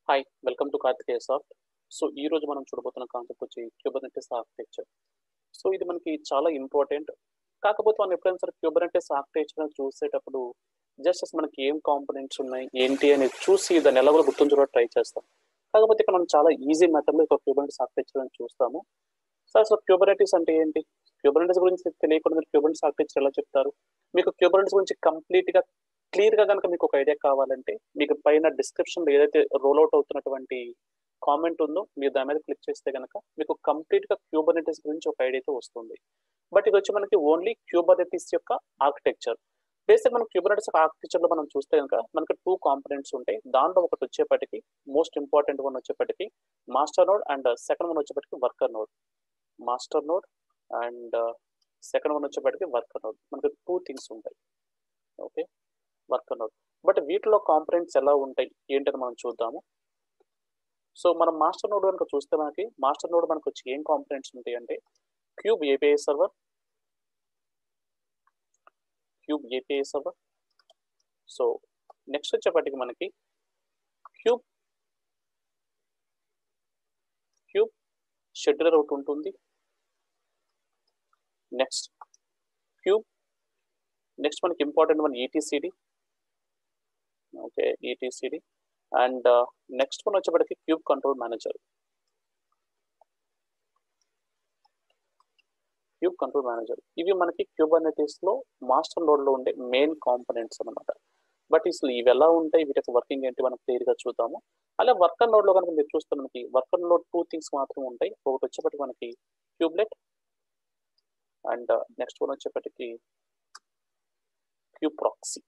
Hi welcome to Karthikeya soft so ఈ రోజు మనం చూడబోతున్న కాన్సెప్ట్ వచ్చి క్యూబర్నెటిస్ ఆర్కిటెక్చర్ సో ఇది మనకి చాలా ఇంపార్టెంట్ కాకపోతే మనం ఎప్పుడైనా సరే క్యూబర్నెటిస్ ఆర్కిటెక్చర్ చూసేటప్పుడు జస్ట్ అసలు మనకి ఏం కాంపోనెంట్స్ ఉన్నాయి ఏంటి అనేది చూసి దాన్ని ఎలా కూడా గుర్తుంచుకోవడం ట్రై చేస్తాం కాకపోతే ఇక్కడ మనం చాలా ఈజీ మెథడ్లో ఒక క్యూబర్నెటిస్ ఆర్కిటెక్చర్ అని చూస్తాము సో అసలు క్యూబర్నెటిస్ అంటే ఏంటి క్యూబర్నెటిస్ గురించి తెలియకుండా మీరు క్యూబర్నెటిస్ ఆర్కిటెక్చర్ ఎలా చెప్తారు మీకు క్యూబర్నెటిస్ గురించి కంప్లీట్ గా క్లియర్ గా కనుక మీకు ఒక ఐడియా కావాలంటే మీకు పైన డిస్క్రిప్షన్ లో ఏదైతే రోల్ అవుట్ అవుతున్నటువంటి కామెంట్ ఉందో మీరు దాని మీద క్లిక్ చేస్తే కనుక మీకు కంప్లీట్ గా క్యూబర్నెటిస్ గురించి ఒక ఐడియా అయితే వస్తుంది బట్ ఇది వచ్చి మనకి ఓన్లీ క్యూబర్నెటిస్ యొక్క ఆర్కిటెక్చర్ బేసిక్ మనం క్యూబర్నెటిస్ ఆర్కిటెక్చర్ లో మనం చూస్తే కనుక మనకి టూ కాంపనెంట్స్ ఉంటాయి దాంట్లో ఒకటి వచ్చేప్పటికి మోస్ట్ ఇంపార్టెంట్ వన్ వచ్చేప్పటికి master node and second one వచ్చేప్పటికి worker node master node and second one వచ్చేప్పటికి వర్కర్ నోడ్ మనకి టూ థింగ్స్ ఉంటాయి ఓకే వర్కర్ నోడ్ బట్ వీటిలో కాంపనెంట్స్ ఎలా ఉంటాయి ఏంటని మనం చూద్దాము సో మనం మాస్టర్ నోడ్ కనుక చూస్తే మనకి మాస్టర్ నోడ్ మనకు వచ్చి ఏం కాంపనెంట్స్ ఉంటాయి అంటే kube API server kube API server so next వచ్చేప్పటికి మనకి క్యూబ్ క్యూబ్ షెడ్యూలర్ ఒకటి ఉంటుంది నెక్స్ట్ క్యూబ్ నెక్స్ట్ మనకి ఇంపార్టెంట్ మన ETCD okay ETCD and next one వచ్చేప్పటికి kube control manager kube control manager ఇవి మనకి క్యూబర్నెటిస్ లో మాస్టర్ నోడ్ లో ఉండే మెయిన్ కాంపనెంట్స్ అనమాట బట్ అసలు ఇవి ఎలా ఉంటాయి వీటి యొక్క వర్కింగ్ ఏంటి మనం క్లియర్ గా చూద్దాము అలా వర్కర్ నోడ్ లో కనుక మీరు చూస్తే మనకి వర్కర్ నోడ్ టూ థింగ్స్ మాత్రం ఉంటాయి ఒకటి వచ్చేప్పటికి మనకి క్యూబ్లెట్ అండ్ నెక్స్ట్ వన్ వచ్చేప్పటికి క్యూబ్ ప్రాక్సీ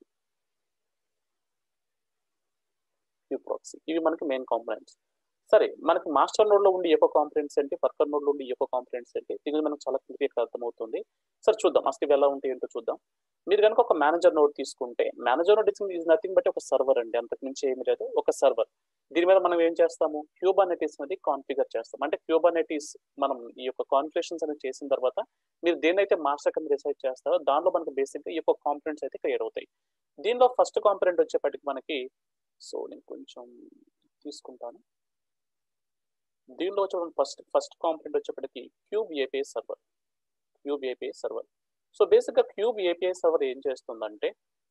క్యూబ్ ప్రాక్సీ ఇవి మనకి మెయిన్ కాంపనెంట్స్ సరే మనకి మాస్టర్ నోడ్ లో ఉండి యొక్క కాంపనెంట్స్ ఏంటి వర్కర్ నోడ్ లో ఉండి యొక్క కాంపనెంట్స్ ఏంటి దీని మనకు చాలా క్లియర్గా అర్థమవుతుంది సరే చూద్దాం అసలు ఇవి ఎలా ఉంటాయి ఏంటో చూద్దాం మీరు కనుక ఒక మేనేజర్ నోడ్ తీసుకుంటే manager node is nothing but ఒక సర్వర్ అండి అంతకు మించి ఏమి లేదు ఒక సర్వర్ దీని మీద మనం ఏం చేస్తాము క్యూబర్నెటీస్ అనేది కాన్ఫిగర్ చేస్తాం అంటే క్యూబర్నెటీస్ మనం ఈ యొక్క కాన్ఫిగరేషన్స్ అనేది చేసిన తర్వాత మీరు దేనైతే మాస్టర్ కింద డిసైడ్ చేస్తారో దాంట్లో మనకి బేసిక్ ఈ యొక్క కాంపనెంట్స్ అయితే క్రియేట్ అవుతాయి దీనిలో ఫస్ట్ కాంపనెంట్ వచ్చేప్పటికి మనకి సో నేను కొంచెం తీసుకుంటాను దీనిలో వచ్చే ఫస్ట్ ఫస్ట్ కాంపనెంట్ వచ్చేప్పటికి kube API server kube API server so బేసిక్గా క్యూబ్ ఏపీఐ సర్వర్ ఏం చేస్తుందంటే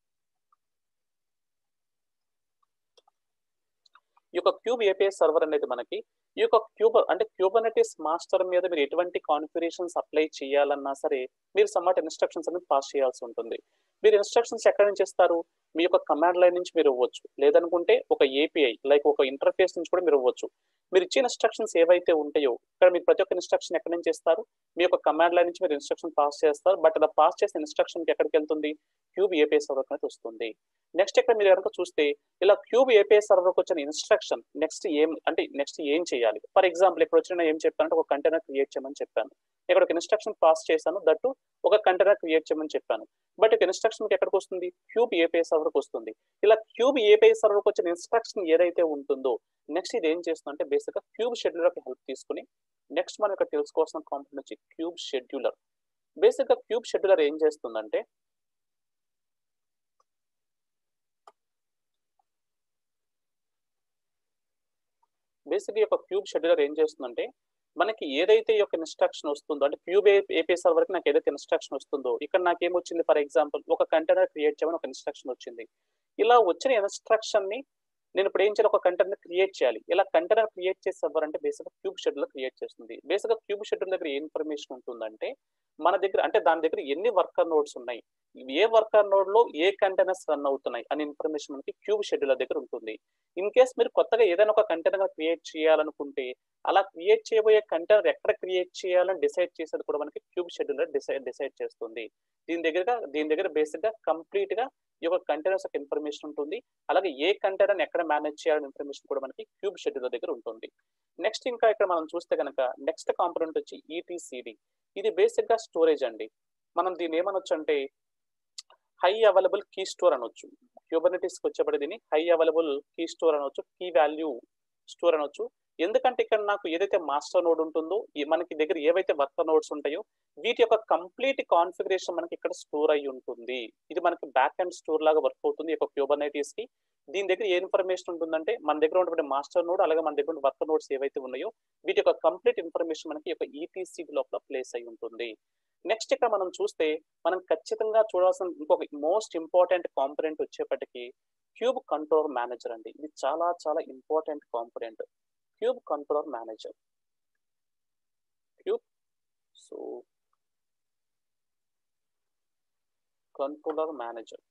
ఈ యొక్క క్యూబ్ ఏపీఐ సర్వర్ అనేది మనకి ఈ యొక్క క్యూబ్ అంటే క్యూబర్నెటిస్ మాస్టర్ మీద మీరు ఎటువంటి కాన్ఫిగరేషన్స్ అప్లై చేయాలన్నా సరే మీరు సమ్మాట్ ఇన్స్ట్రక్షన్స్ అనేది పాస్ చేయాల్సి ఉంటుంది మీరు ఇన్స్ట్రక్షన్స్ ఎక్కడి నుంచి ఇస్తారు మీ యొక్క కమాండ్ లైన్ నుంచి మీరు ఇవ్వచ్చు లేదనుకుంటే ఒక ఏపీఐ లైక్ ఒక ఇంటర్ఫేస్ నుంచి కూడా మీరు ఇవ్వచ్చు మీరు ఇచ్చిన ఇన్స్ట్రక్షన్స్ ఏవైతే ఉంటాయో ఇక్కడ మీరు ప్రతి ఒక్క ఇన్స్ట్రక్షన్ ఎక్కడి నుంచి ఇస్తారు మీ యొక్క కమాండ్ లైన్ నుంచి మీరు ఇన్స్ట్రక్షన్ పాస్ చేస్తారు బట్ అలా పాస్ చేసిన ఇన్స్ట్రక్షన్ ఎక్కడికి వెళ్తుంది క్యూబ్ ఏపీఐ సర్వర్ అనేది వస్తుంది నెక్స్ట్ ఇక్కడ మీరు కనుక చూస్తే ఇలా క్యూబ్ ఏపీఐ సర్వర్కి వచ్చిన ఇన్స్ట్రక్షన్ నెక్స్ట్ ఏం అంటే నెక్స్ట్ ఏం చేయాలి ఫర్ ఎగ్జాంపుల్ ఇక్కడ వచ్చిన ఏం చెప్పానంటే ఒక కంటైనర్ క్రియేట్ చేయమని చెప్పాను ఇక్కడ ఒక ఇన్స్ట్రక్షన్ పాస్ చేశాను దట్టు ఒక కంటైనర్ క్రియేట్ చేయమని చెప్పాను బట్ ఇక ఇన్స్ట్రక్షన్ మీకు ఎక్కడికి వస్తుంది క్యూబ్ ఏపీఐ సర్వర్కి వస్తుంది ఇలా క్యూబ్ ఏపీఐ సర్వర్కి వచ్చిన ఇన్స్ట్రక్షన్ ఏదైతే ఉంటుందో నెక్స్ట్ ఇది ఏం చేస్తుందంటే బేసిక్గా క్యూబ్ షెడ్యూలర్కి హెల్ప్ తీసుకుని నెక్స్ట్ మనం ఇక్కడ తెలుసుకోవాల్సిన కాంపనెంట్ వచ్చి క్యూబ్ షెడ్యూలర్ బేసిక్గా క్యూబ్ షెడ్యూలర్ ఏం చేస్తుందంటే బేసిక్ ఈ యొక్క క్యూబ్ షెడ్యూలర్ ఏం చేస్తుందంటే మనకి ఏదైతే ఈ యొక్క ఇన్స్ట్రక్షన్ వస్తుందో అంటే క్యూబ్ ఏపీ సర్వర్కి నాకు ఏదైతే ఇన్స్ట్రక్షన్ వస్తుందో ఇక్కడ నాకు ఏమొచ్చింది ఫర్ ఎగ్జాంపుల్ ఒక కంటైనర్ క్రియేట్ చేయమని ఒక ఇన్స్ట్రక్షన్ వచ్చింది ఇలా వచ్చిన ఇన్స్ట్రక్షన్ ని నేను ఇప్పుడు ఏం చేయాలి ఒక కంటైనర్ క్రియేట్ చేయాలి ఇలా కంటైనర్ క్రియేట్ చేసే అంటే బేసిక్గా క్యూబ్ షెడ్యూల్ క్రియేట్ చేస్తుంది బేసిక్గా క్యూబ్ షెడ్యూల్ దగ్గర ఏ ఇన్ఫర్మేషన్ ఉంటుందంటే మన దగ్గర అంటే దాని దగ్గర ఎన్ని వర్కర్ నోడ్స్ ఉన్నాయి ఏ వర్కర్ నోడ్ లో ఏ కంటైనర్స్ రన్ అవుతున్నాయి అనే ఇన్ఫర్మేషన్ మనకి క్యూబ్ షెడ్యూలర్ దగ్గర ఉంటుంది ఇన్ కేస్ మీరు కొత్తగా ఏదైనా ఒక కంటైనర్ క్రియేట్ చేయాలనుకుంటే అలా క్రియేట్ చేయబోయే కంటైనర్ ఎక్కడ క్రియేట్ చేయాలని డిసైడ్ చేసేది కూడా మనకి క్యూబ్ షెడ్యూలర్ డిసైడ్ డిసైడ్ చేస్తుంది దీని దగ్గర దీని దగ్గర బేసిక్ గా కంప్లీట్ గా ఈ యొక్క కంటైనర్స్ యొక్క ఇన్ఫర్మేషన్ ఉంటుంది అలాగే ఏ కంటైనర్ ఎక్కడ మేనేజ్ చేయాలనే ఇన్ఫర్మేషన్ కూడా మనకి క్యూబ్ షెడ్యూలర్ దగ్గర ఉంటుంది నెక్స్ట్ ఇంకా ఇక్కడ మనం చూస్తే కనుక నెక్స్ట్ కాంపోనెంట్ వచ్చి ఈటీసీడీ ఇది బేసిక్ గా స్టోరేజ్ అండి మనం దీన్ని ఏమనొచ్చు అంటే హై అవైలబుల్ కీ స్టోర్ అనొచ్చు క్యూబర్నెటిస్ వచ్చేప్పటి దీన్ని హై అవైలబుల్ కీ స్టోర్ అనొచ్చు కీ వాల్యూ స్టోర్ అనొచ్చు ఎందుకంటే ఇక్కడ నాకు ఏదైతే మాస్టర్ నోడ్ ఉంటుందో ఈ మనకి దగ్గర ఏవైతే వర్కర్ నోడ్స్ ఉంటాయో వీటి యొక్క కంప్లీట్ కాన్ఫిగరేషన్ మనకి ఇక్కడ స్టోర్ అయి ఉంటుంది ఇది మనకి బ్యాక్ అండ్ స్టోర్ లాగా వర్క్ అవుతుంది ఈ యొక్క క్యూబర్నైటీస్ కి దీని దగ్గర ఏ ఇన్ఫర్మేషన్ ఉంటుందంటే మన దగ్గర ఉన్నటువంటి మాస్టర్ నోడ్ అలాగే మన దగ్గర వర్కర్ నోడ్స్ ఏవైతే ఉన్నాయో వీటి యొక్క కంప్లీట్ ఇన్ఫర్మేషన్ మనకి ఈ యొక్క ఈటీసీ లోపల ప్లేస్ అయి ఉంటుంది నెక్స్ట్ ఇక్కడ మనం చూస్తే మనం ఖచ్చితంగా చూడాల్సిన ఇంకొక మోస్ట్ ఇంపార్టెంట్ కాంపొనెంట్ వచ్చేప్పటికి క్యూబ్ కంట్రోల్ మేనేజర్ అండి ఇది చాలా చాలా important component kube control manager kube so controller manager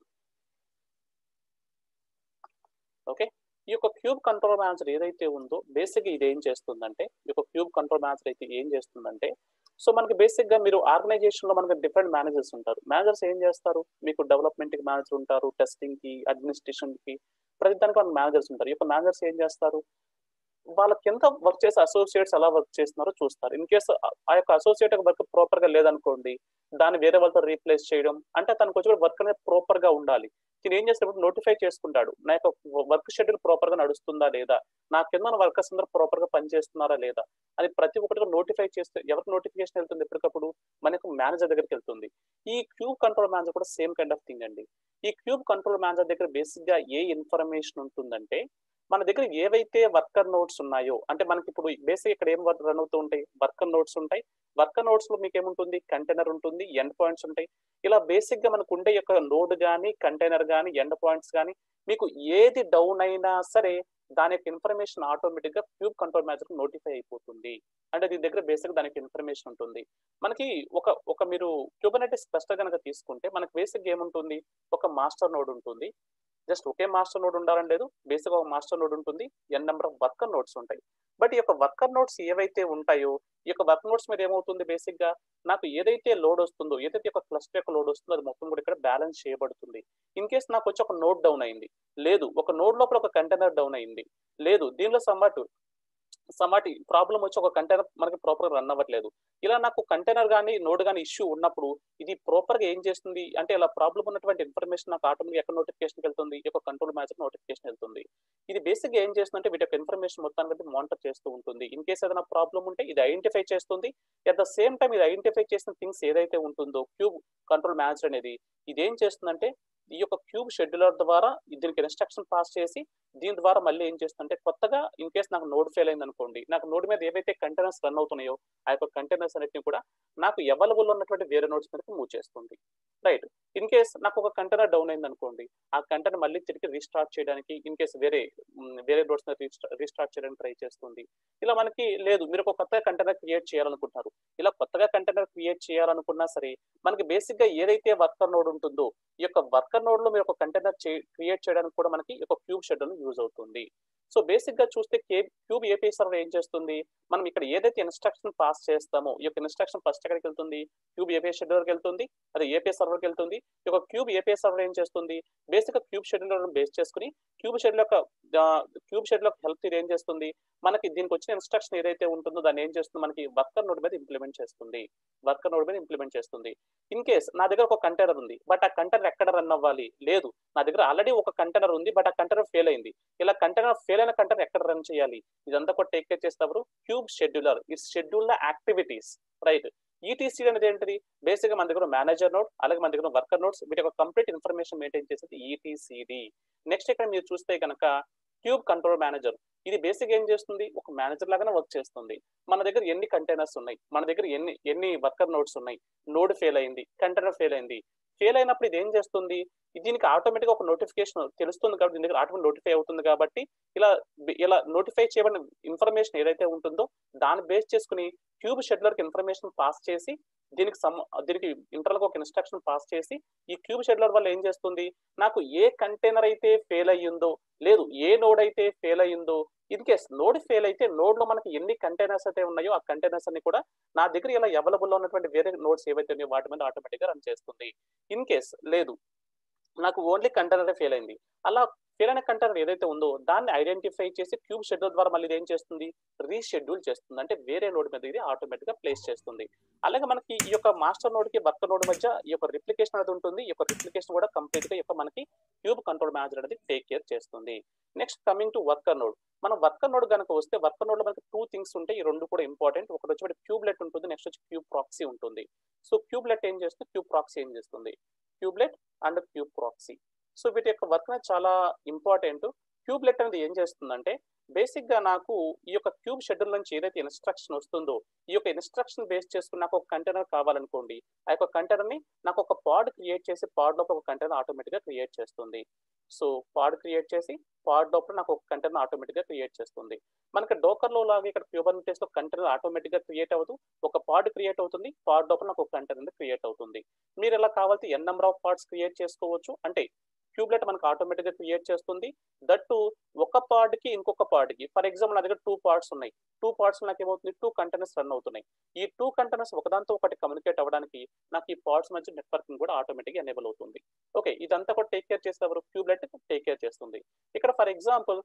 okay ఈ యొక్క క్యూబ్ కంట్రోల్ మేనేజర్ ఏదైతే ఉందో బేసిక్ ఇది ఏం చేస్తుందంటే ఈ యొక్క క్యూబ్ కంట్రోల్ మేనేజర్ అయితే ఏం చేస్తుందంటే సో మనకి బేసిక్ గా మీరు ఆర్గనైజేషన్ లో మనకి డిఫరెంట్ మేనేజర్స్ ఉంటారు మేనేజర్స్ ఏం చేస్తారు మీకు డెవలప్మెంట్ కి మేనేజర్ ఉంటారు టెస్టింగ్ కి అడ్మినిస్ట్రేషన్ కి ప్రతి దానికి మన మేనేజర్స్ ఉంటారు ఈ యొక్క మేనేజర్స్ ఏం చేస్తారు వాళ్ళ కింద వర్క్ చేసే అసోసియేట్స్ ఎలా వర్క్ చేస్తున్నారో చూస్తారు ఇన్ కేసు ఆ యొక్క అసోసియేట్ వర్క్ ప్రాపర్ గా లేదనుకోండి దాన్ని వేరే వాళ్ళతో రీప్లేస్ చేయడం అంటే తనకు వచ్చి వర్క్ అనేది ప్రాపర్ గా ఉండాలి నేను ఏం చేసినప్పుడు నోటిఫై చేసుకుంటాడు నా యొక్క వర్క్ షెడ్యూల్ ప్రాపర్ గా నడుస్తుందా లేదా నా కింద వర్కర్స్ అందరూ ప్రాపర్ గా పనిచేస్తున్నారా లేదా అది ప్రతి ఒక్కటిగా నోటిఫై చేస్తే ఎవరికి నోటిఫికేషన్ వెళ్తుంది ఎప్పటికప్పుడు మనకు మేనేజర్ దగ్గరికి వెళ్తుంది ఈ క్యూబ్ కంట్రోల్ మేనేజర్ కూడా సేమ్ కైండ్ ఆఫ్ థింగ్ అండి ఈ క్యూబ్ కంట్రోల్ మేనేజర్ దగ్గర బేసిక్ గా ఏ ఇన్ఫర్మేషన్ ఉంటుందంటే మన దగ్గర ఏవైతే వర్కర్ నోట్స్ ఉన్నాయో అంటే మనకి ఇప్పుడు బేసిక్ ఇక్కడ ఏం రన్ అవుతూ ఉంటాయి వర్కర్ నోట్స్ ఉంటాయి వర్కర్ నోట్స్ లో మీకు ఏముంటుంది కంటైనర్ ఉంటుంది ఎండ్ పాయింట్స్ ఉంటాయి ఇలా బేసిక్ గా మనకు ఉండే యొక్క నోడ్ కానీ కంటైనర్ కానీ ఎండ్ పాయింట్స్ కానీ మీకు ఏది డౌన్ అయినా సరే దాని యొక్క ఇన్ఫర్మేషన్ ఆటోమేటిక్ గా క్యూబ్ కంట్రోల్ మేనేజర్ నోటిఫై అయిపోతుంది అంటే దీని దగ్గర బేసిక్ దానికి ఇన్ఫర్మేషన్ ఉంటుంది మనకి ఒక ఒక మీరు క్యూబనైటిస్ క్లస్టర్ కనుక తీసుకుంటే మనకి బేసిక్ ఏముంటుంది ఒక మాస్టర్ నోడ్ ఉంటుంది జస్ట్ ఒకే మాస్టర్ నోడ్ ఉండాలని లేదు బేసిక్ ఒక మాస్టర్ నోడ్ ఉంటుంది N number of worker nodes ఉంటాయి బట్ ఈ యొక్క వర్కర్ నోట్స్ ఏవైతే ఉంటాయో ఈ యొక్క వర్క్ నోట్స్ మీద ఏమవుతుంది బేసిక్ గా నాకు ఏదైతే లోడ్ వస్తుందో ఏదైతే ఒక క్లస్టర్ యొక్క లోడ్ వస్తుందో అది మొత్తం కూడా ఇక్కడ బ్యాలెన్స్ చేయబడుతుంది ఇన్ కేస్ నాకు వచ్చి ఒక నోడ్ డౌన్ అయింది లేదు ఒక నోడ్ లోపల ఒక కంటైనర్ డౌన్ అయింది లేదు దీనిలో సమ్మాటు సమాటి ప్రాబ్లం వచ్చి ఒక కంటైనర్ మనకి ప్రాపర్ గా రన్ అవ్వట్లేదు ఇలా నాకు కంటైనర్ కానీ నోడ్ కానీ ఇష్యూ ఉన్నప్పుడు ఇది ప్రాపర్ గా ఏం చేస్తుంది అంటే ఇలా ప్రాబ్లం ఉన్నటువంటి ఇన్ఫర్మేషన్ నాకు ఆటోమేటిక్ ఎక్కడ నోటిఫికేషన్ వెళ్తుంది ఈ యొక్క కంట్రోల్ మేనేజర్ నోటిఫికేషన్ వెళ్తుంది ఇది బేసిక్ గా ఏం చేస్తుందంటే వీటి యొక్క ఇన్ఫర్మేషన్ మొత్తాన్ని బట్టి మానిటర్ చేస్తూ ఉంటుంది ఇన్ కేస్ ఏదైనా ప్రాబ్లం ఉంటే ఇది ఐడెంటిఫై చేస్తుంది అట్ ద సేమ్ టైం ఇది ఐడెంటిఫై చేసిన థింగ్స్ ఏదైతే ఉంటుందో క్యూబ్ కంట్రోల్ మేనేజర్ అనేది ఇది ఏం చేస్తుందంటే ఈ యొక్క క్యూబ్ షెడ్యూలర్ ద్వారా దీనికి ఇన్స్ట్రక్షన్ పాస్ చేసి దీని ద్వారా మళ్ళీ ఏం చేస్తుందంటే కొత్తగా ఇన్ కేస్ నాకు నోడ్ ఫెయిల్ అయింది అనుకోండి నాకు నోడ్ మీద ఏవైతే కంటైనర్స్ రన్ అవుతున్నాయో ఆ యొక్క కంటైనర్స్ అన్నిటిని కూడా నాకు అవైలబుల్ ఉన్నటువంటి వేరే నోట్స్ మీదకి మూవ్ చేస్తుంది రైట్ ఇన్ కేస్ నాకు ఒక కంటైనర్ డౌన్ అయింది అనుకోండి ఆ కంటైనర్ మళ్ళీ తిరిగి రీస్టార్ట్ చేయడానికి ఇన్ కేస్ వేరే వేరే నోట్స్ రీస్టార్ట్ చేయడానికి ట్రై చేస్తుంది ఇలా మనకి లేదు మీరు ఒక కొత్తగా కంటైనర్ క్రియేట్ చేయాలనుకుంటున్నారు ఇలా కొత్తగా కంటైనర్ క్రియేట్ చేయాలనుకున్నా సరే మనకి బేసిక్ గా ఏదైతే వర్కర్ నోడ్ ఉంటుందో ఈ యొక్క వర్కర్ నోడ్ లో మీరు ఒక కంటైనర్ క్రియేట్ చేయడానికి కూడా మనకి ఒక క్యూబ్ షెడ్యూల్ యూజ్ అవుతుంది సో బేసిక్ గా చూస్తే క్యూబ్ ఏపీఐ సర్వర్ ఏం చేస్తుంది మనం ఇక్కడ ఏదైతే ఇన్స్ట్రక్షన్ పాస్ చేస్తామో ఈ యొక్క ఇన్స్ట్రక్షన్ ఫస్ట్ ఎక్కడికి వెళ్తుంది క్యూబ్ ఏపీఐ షెడ్యూల్కి వెళ్తుంది అది ఏపీఐ సర్వర్కి వెళ్తుంది ఈ యొక్క క్యూబ్ ఏపీఐ సర్వర్ ఏం చేస్తుంది బేసిక్ గా క్యూబ్ షెడ్యూల్ బేస్ చేసుకుని క్యూబ్ షెడ్యూల్ యొక్క క్యూబ్ షెడ్యూల్ యొక్క హెల్ప్ ఇది ఏం చేస్తుంది మనకి దీనికి వచ్చిన ఇన్స్ట్రక్షన్ ఏదైతే ఉంటుందో దాన్ని ఏం చేస్తుంది మనకి వర్కర్ నోడ్ మీద ఇంప్లిమెంట్ చేస్తుంది వర్కర్ నోడ్ మీద ఇంప్లిమెంట్ చేస్తుంది ఇన్ కేస్ నా దగ్గర ఒక కంటైనర్ ఉంది బట్ ఆ కంటైనర్ ఎక్కడ రన్ అవ్వాలి లేదు నా దగ్గర ఆల్రెడీ ఒక కంటైనర్ ఉంది బట్ ఆ కంటైనర్ ఫెయిల్ అయింది ఇలా కంటైనర్ ఫెయిల్ అయిన కంటైనర్ ఎక్కడ రన్ చేయాలి ఇదంతా కూడా టేక్ కేర్ చేసినప్పుడు క్యూబ్ షెడ్యూలర్ ఈ షెడ్యూల్ యాక్టివిటీస్ రైట్ ఈటీసీ అనేది ఏంటిది బేసిక్ గా మన దగ్గర మేనేజర్ నోడ్ అలాగే మన దగ్గర వర్కర్ నోట్స్ వీటి యొక్క కంప్లీట్ ఇన్ఫర్మేషన్ మెయింటైన్ చేసేది ఈటీసీడి నెక్స్ట్ ఇక్కడ మీరు చూస్తే కనుక క్యూబ్ కంట్రోల్ మేనేజర్ ఇది బేసిక్ ఏం చేస్తుంది ఒక మేనేజర్ లాగానే వర్క్ చేస్తుంది మన దగ్గర ఎన్ని కంటైనర్స్ ఉన్నాయి మన దగ్గర ఎన్ని ఎన్ని వర్కర్ నోట్స్ ఉన్నాయి నోడ్ ఫెయిల్ అయింది కంటైనర్ ఫెయిల్ అయింది ఫెయిల్ అయినప్పుడు ఇది ఏం చేస్తుంది దీనికి ఆటోమేటిక్ ఒక నోటిఫికేషన్ తెలుస్తుంది కాబట్టి దీని దగ్గర ఆటోమేటిక్ నోటిఫై అవుతుంది కాబట్టి ఇలా ఇలా నోటిఫై చేయబడిన ఇన్ఫర్మేషన్ ఏదైతే ఉంటుందో దాన్ని బేస్ చేసుకుని క్యూబ్ షెడ్లర్కి ఇన్ఫర్మేషన్ పాస్ చేసి దీనికి సమ్ దీనికి ఇంటర్నల్గా ఒక ఇన్స్ట్రక్షన్ పాస్ చేసి ఈ క్యూబ్ షెడ్లర్ వల్ల ఏం చేస్తుంది నాకు ఏ కంటైనర్ అయితే ఫెయిల్ అయ్యిందో లేదు ఏ నోడ్ అయితే ఫెయిల్ అయ్యిందో ఇన్ కేస్ నోడ్ ఫెయిల్ అయితే నోడ్ లో మనకి ఎన్ని కంటైనర్స్ అయితే ఉన్నాయో ఆ కంటైనర్స్ అన్ని కూడా నా దగ్గర ఇలా అవైలబుల్ ఉన్నటువంటి వేరే నోట్స్ ఏవైతే ఉన్నాయో వాటి మీద ఆటోమేటిక్ గా రన్ చేస్తుంది ఇన్ కేస్ లేదు నాకు ఓన్లీ కంటైనర్ ఫెయిల్ అయింది అలా ఫెయిల్ అయిన కంటైనర్ ఏదైతే ఉందో దాన్ని ఐడెంటిఫై చేసి క్యూబ్ షెడ్యూల్ ద్వారా మళ్ళీ ఇది ఏం చేస్తుంది రీషెడ్యూల్ చేస్తుంది అంటే వేరే నోడ్ మీద ఇది ఆటోమేటిక్ గా ప్లేస్ చేస్తుంది అలాగే మనకి ఈ యొక్క మాస్టర్ నోడ్ కి వర్క్ నోడ్ మధ్య ఈ యొక్క రిప్లికేషన్ అనేది ఉంటుంది ఈ యొక్క రిప్లికేషన్ కూడా కంప్లీట్ గా ఈ యొక్క మనకి క్యూబ్ కంట్రోల్ మేనేజర్ అనేది టేక్ కేర్ చేస్తుంది next coming to worker node మనం వర్కర్ నోడ్ కనుక వస్తే వర్కర్ నోడ్ లో మనకి టూ థింగ్స్ ఉంటాయి ఈ రెండు కూడా ఇంపార్టెంట్ ఒకటి వచ్చి క్యూబ్లెట్ ఉంటుంది నెక్స్ట్ వచ్చి క్యూబ్ ప్రాక్సీ ఉంటుంది సో క్యూబ్లెట్ ఏం చేస్తుంది క్యూబ్ ప్రాక్సీ ఏం చేస్తుంది kubelet and kube proxy so వీటి యొక్క వర్క్ అనేది చాలా ఇంపార్టెంట్ క్యూబ్లెట్ అనేది ఏం చేస్తుందంటే బేసిక్ గా నాకు ఈ యొక్క క్యూబ్ షెడ్యూల్ నుంచి ఏదైతే ఇన్స్ట్రక్షన్ వస్తుందో ఈ యొక్క ఇన్స్ట్రక్షన్ బేస్ చేసుకుని నాకు ఒక కంటైనర్ కావాలనుకోండి ఆ యొక్క కంటైనర్ ని నాకు ఒక పాడ్ క్రియేట్ చేసి పాడ్ లోపల ఒక కంటైనర్ ఆటోమేటిక్ గా క్రియేట్ చేస్తుంది సో పాడ్ క్రియేట్ చేసి పాడ్ లోపల నాకు ఒక కంటైనర్ ఆటోమేటిక్ గా క్రియేట్ చేస్తుంది మనకి డోకర్ లో లాగా ఇక్కడ క్యూబర్నిటీస్ లో కంటైనర్ ఆటోమేటిక్ గా క్రియేట్ అవుతూ ఒక పాడ్ క్రియేట్ అవుతుంది పాడ్ లోపల నాకు ఒక కంటైనర్ క్రియేట్ అవుతుంది మీరు ఎలా కావాలంటే N number of pods create చేసుకోవచ్చు అంటే క్యూబ్లెట్ మనకు ఆటోమేటిక్ గా క్రియేట్ చేస్తుంది దట్టు ఒక పార్ట్ కి ఇంకొక పార్ట్ కి ఫర్ ఎగ్జాంపుల్ నా దగ్గర టూ పార్ట్స్ ఉన్నాయి టూ పార్ట్స్ నాకు ఏమవుతుంది టూ కంటైనర్స్ రన్ అవుతున్నాయి ఈ టూ కంటైనర్స్ ఒకదాంతో ఒకటి కమ్యూనికేట్ అవ్వడానికి నాకు ఈ పార్ట్స్ మధ్య నెట్వర్కింగ్ కూడా ఆటోమేటిక్ గా ఎనేబుల్ అవుతుంది ఓకే ఇదంతా కూడా టేక్ కేర్ చేస్తే ఎవరు క్యూబ్లెట్ టేక్ కేర్ చేస్తుంది ఇక్కడ ఫర్ ఎగ్జాంపుల్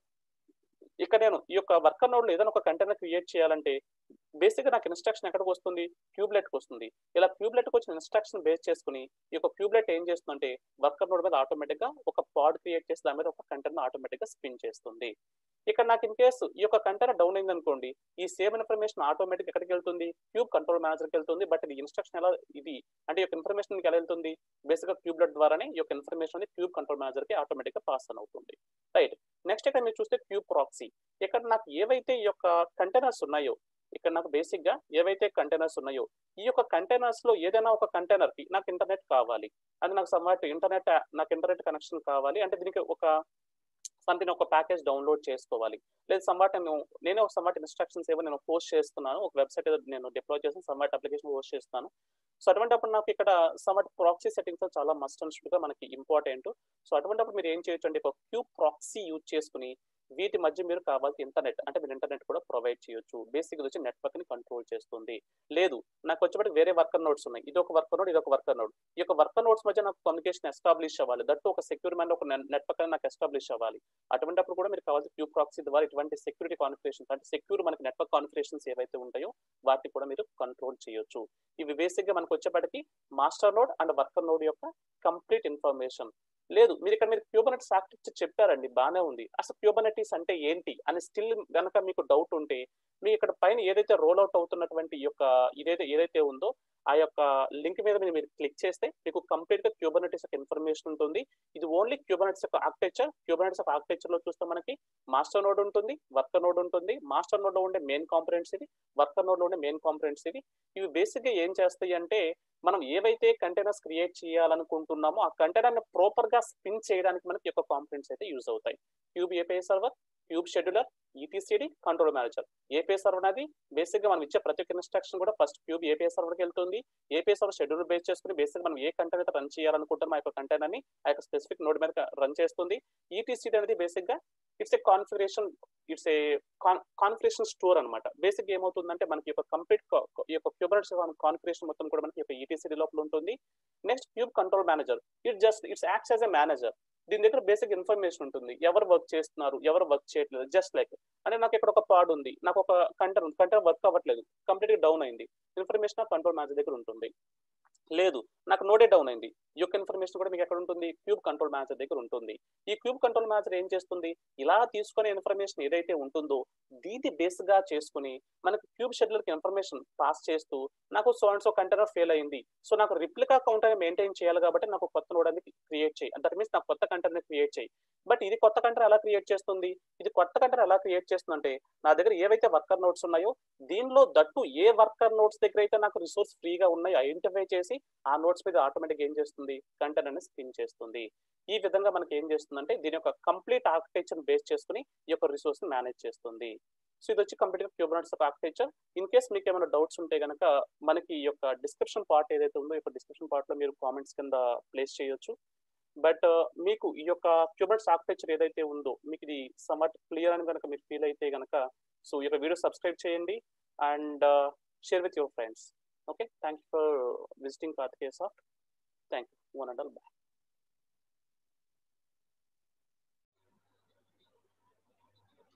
ఇక్కడ నేను ఈ యొక్క వర్కర్ నోడ్ లో ఏదైనా ఒక కంటైనర్ క్రియేట్ చేయాలంటే బేసిక్ గా నాకు ఇన్స్ట్రక్షన్ ఎక్కడికి వస్తుంది క్యూబ్లెట్ కి వస్తుంది ఇలా క్యూబ్లెట్ కి వచ్చిన ఇన్స్ట్రక్షన్ బేస్ చేసుకుని ఈ యొక్క క్యూబ్లెట్ ఏం చేస్తుందంటే వర్కర్ నోడ్ మీద ఆటోమేటిక్ గా ఒక పాడ్ క్రియేట్ చేసి దాని మీద ఒక కంటైనర్ ఆటోమేటిక్ గా స్పిన్ చేస్తుంది ఇక్కడ నాకు ఇన్ కేసు ఈ యొక్క కంటైనర్ డౌన్ అయింది అనుకోండి ఈ సేమ్ ఇన్ఫర్మేషన్ ఆటోమేటిక్ ఎక్కడికి వెళ్తుంది క్యూబ్ కంట్రోల్ మేనేజర్ కి వెళ్తుంది బట్ ఇది ఇన్స్ట్రక్షన్ ఎలా ఇది అంటే ఈ యొక్క ఇన్ఫర్మేషన్ ఎలా వెళ్తుంది బేసిక్ గా క్యూబ్లెట్ ద్వారానే ఈ యొక్క ఇన్ఫర్మేషన్ అనేది క్యూబ్ కంట్రోల్ మేనేజర్ కి ఆటోమేటిక్ గా పాస్ ఆన్ అవుతుంది రైట్ నెక్స్ట్ ఇక్కడ మీరు చూస్తే క్యూబ్ ప్రాక్సీ ఇక్కడ నాకు ఏవైతే ఈ యొక్క కంటైనర్స్ ఉన్నాయో ఇక్కడ నాకు బేసిక్ గా ఏవైతే కంటైనర్స్ ఉన్నాయో ఈ యొక్క కంటైనర్స్ లో ఏదైనా ఒక కంటైనర్ కి నాకు ఇంటర్నెట్ కావాలి అది నాకు సమ్వాట్ ఇంటర్నెట్ నాకు ఇంటర్నెట్ కనెక్షన్ కావాలి అంటే దీనికి ఒక సంథింగ్ ఒక ప్యాకేజ్ డౌన్లోడ్ చేసుకోవాలి లేదు సమ్వాట్ నేను నేనే ఒక సమ్వాట్ ఇన్స్ట్రక్షన్స్ ఏవో నేను పోస్ట్ చేస్తున్నాను ఒక వెబ్సైట్ నేను డిప్లాయ్ చేసి సమ్వాట్ అప్లికేషన్ పోస్ట్ చేస్తాను సో అటువంటిప్పుడు నాకు ఇక్కడ సమ్వాట్ ప్రాక్సీ సెట్టింగ్స్ చాలా మస్ట్ అండ్ గా మనకి ఇంపార్టెంట్ సో అటువంటిప్పుడు మీరు ఏం చేయొచ్చు అంటే ఒక క్యూ ప్రాక్సీ యూజ్ చేసుకుని వీటి మధ్య మీరు కావాల్సిన ఇంటర్నెట్ అంటే మీరు ఇంటర్నెట్ కూడా ప్రొవైడ్ చేయొచ్చు బేసిక్ వచ్చి నెట్వర్క్ ని కంట్రోల్ చేస్తుంది లేదు నాకు వచ్చేప్పటికి వేరే వర్కర్ నోట్స్ ఉన్నాయి ఇది ఒక వర్కర్ నోడ్ ఇది ఒక వర్కర్ నోడ్ ఈ యొక్క వర్కర్ నోట్స్ మధ్య నాకు కమ్యూనికేషన్ ఎస్టాబ్లిష్ అవ్వాలి దట్టు ఒక సెక్యూర్ మ్యాన్ ఒక నెట్వర్క్ అనేది నాకు ఎస్టాబ్లిష్ అవ్వాలి అటువంటిప్పుడు కూడా మీరు కావాల్సిన క్యూ ప్రాక్సీ ద్వారా ఇటువంటి సెక్యూరిటీ కాన్ఫిగరేషన్స్ అంటే సెక్యూర్ మనకి నెట్వర్క్ కాన్ఫిగరేషన్స్ ఏవైతే ఉంటాయో వాటిని కూడా మీరు కంట్రోల్ చేయొచ్చు ఇవి బేసిక్ గా మనకు వచ్చేప్పటికి master node and worker node యొక్క కంప్లీట్ ఇన్ఫర్మేషన్ లేదు మీరు ఇక్కడ మీరు క్యూబనెటిస్ ఆర్కిటెక్చర్ చెప్పారండి బాగానే ఉంది అసలు క్యూబనెటిస్ అంటే ఏంటి అని స్టిల్ గనక మీకు డౌట్ ఉంటే మీ ఇక్కడ పైన ఏదైతే రోల్ అవుట్ అవుతున్నటువంటి ఈ యొక్క ఇదైతే ఏదైతే ఉందో ఆ యొక్క లింక్ మీద మీరు క్లిక్ చేస్తే మీకు కంప్లీట్ గా క్యూబనెటిస్ యొక్క ఇన్ఫర్మేషన్ ఉంటుంది ఇది ఓన్లీ క్యూబనెటిస్ యొక్క ఆర్కిటెక్చర్ క్యూబనెటిస్ యొక్క ఆర్కిటెక్చర్ లో చూస్తే మనకి మాస్టర్ నోడ్ ఉంటుంది వర్కర్ నోడ్ ఉంటుంది మాస్టర్ నోడ్ లో ఉండే మెయిన్ కాంపరెంట్స్ ఇది వర్కర్ నోడ్ లో ఉండే మెయిన్ కాంపరెంట్స్ ఇది ఇవి బేసిక్ గా ఏం చేస్తాయి అంటే మనం ఏవైతే కంటైనర్స్ క్రియేట్ చేయాలనుకుంటున్నామో ఆ కంటైనర్ ని ప్రాపర్ గా స్పిన్ చేయడానికి మనకి యొక్క కాంపరెంట్స్ అయితే యూజ్ అవుతాయి kube API server kube scheduler ETCD control manager API server అనేది బేసిక్ గా మనం ఇచ్చే ప్రతి ఒక్క ఇన్స్ట్రక్షన్ కూడా ఫస్ట్ క్యూబ్ ఏపీఐ సర్వర్కి వెళ్తుంది ఏపీఐ సర్వర్ షెడ్యూల్ బేస్ చేసుకుని బేసిక్ మనం ఏ కంటైనర్ రన్ చేయాలనుకుంటాం ఆ యొక్క కంటైనర్ ని ఆ యొక్క స్పెసిఫిక్ నోడ్ మీద రన్ చేస్తుంది ఈటీసీడీ అనేది బేసిక్ గా it's a configuration it's a configuration store అనమాట బేసిక్ ఏమవుతుందంటే మనకి యొక్క కంప్లీట్ ఈ యొక్క క్యూబర్స్ కాన్ఫిగరేషన్ మొత్తం కూడా మనకి యొక్క ఈటీసీడీ లోపల ఉంటుంది next kube control manager it just it's acts as a manager దీని దగ్గర బేసిక్ ఇన్ఫర్మేషన్ ఉంటుంది ఎవరు వర్క్ చేస్తున్నారు ఎవరు వర్క్ చేయట్లేదు జస్ట్ లైక్ అంటే నాకు ఇక్కడ ఒక పాడ్ ఉంది నాకు ఒక కంటర్ ఉంది కంటర్ వర్క్ అవ్వట్లేదు కంప్లీట్ గా డౌన్ అయింది ఇన్ఫర్మేషన్ కంట్రోల్ మేనేజర్ దగ్గర ఉంటుంది లేదు నాకు నోడే డౌన్ అయింది ఈ యొక్క ఇన్ఫర్మేషన్ కూడా మీకు ఎక్కడ ఉంటుంది క్యూబ్ కంట్రోల్ మేనేజర్ దగ్గర ఉంటుంది ఈ క్యూబ్ కంట్రోల్ మేనేజర్ ఏం చేస్తుంది ఇలా తీసుకునే ఇన్ఫర్మేషన్ ఏదైతే ఉంటుందో దీన్ని బేస్ గా చేసుకుని మనకు క్యూబ్ షెడ్యూల్ కి ఇన్ఫర్మేషన్ పాస్ చేస్తూ నాకు so and so container fail అయింది సో నాకు రిప్లికా కౌంటర్ మెయింటైన్ చేయాలి కాబట్టి నాకు కొత్త నోడ్ అనేది క్రియేట్ చేయి దట్ మీన్స్ నాకు కొత్త కంటైనర్ క్రియేట్ చేయి బట్ ఇది కొత్త కంటైనర్ ఎలా క్రియేట్ చేస్తుంది ఇది కొత్త కంటైనర్ ఎలా క్రియేట్ చేస్తుందంటే నా దగ్గర ఏవైతే వర్కర్ నోట్స్ ఉన్నాయో దీనిలో దట్టు ఏ వర్కర్ నోట్స్ దగ్గర అయితే నాకు రిసోర్స్ ఫ్రీగా ఉన్నాయో ఐడెంటిఫై చేసి ఆ నోట్స్ మీద ఆటోమేటిక్ ఏం చేస్తుంది కంటెంట్ అనేది స్పిన్ చేస్తుంది ఈ విధంగా మనకి ఏం చేస్తుందంటే దీని యొక్క కంప్లీట్ ఆర్కిటెక్చర్ బేస్ చేసుకుని ఈ యొక్క రిసోర్స్ మేనేజ్ చేస్తుంది సో ఇది వచ్చి కంప్లీట్ గా Kubernetes of architecture in case మీకు ఏమైనా డౌట్స్ ఉంటే కనుక మనకి ఈ యొక్క డిస్క్రిప్షన్ పార్ట్ ఏదైతే ఉందో ఈ యొక్క డిస్క్రిప్షన్ పార్ట్ లో మీరు కామెంట్స్ కింద ప్లేస్ చేయొచ్చు బట్ మీకు ఈ యొక్క క్యూబర్నెట్స్ ఆర్కిటెక్చర్ ఏదైతే ఉందో మీకు ఇది సమ్వాట్ క్లియర్ అని కనుక మీరు ఫీల్ అయితే కనుక సో ఈ యొక్క వీడియో సబ్స్క్రైబ్ చేయండి and share with your friends okay thank you for visiting Karthikeya Soft thank you one and all bye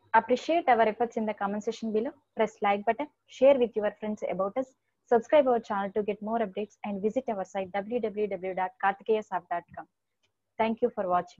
Appreciate our efforts in the comment section below. Press like button, share with your friends about us, subscribe our channel to get more updates and visit our site www.kartikeyasap.com. Thank you for watching.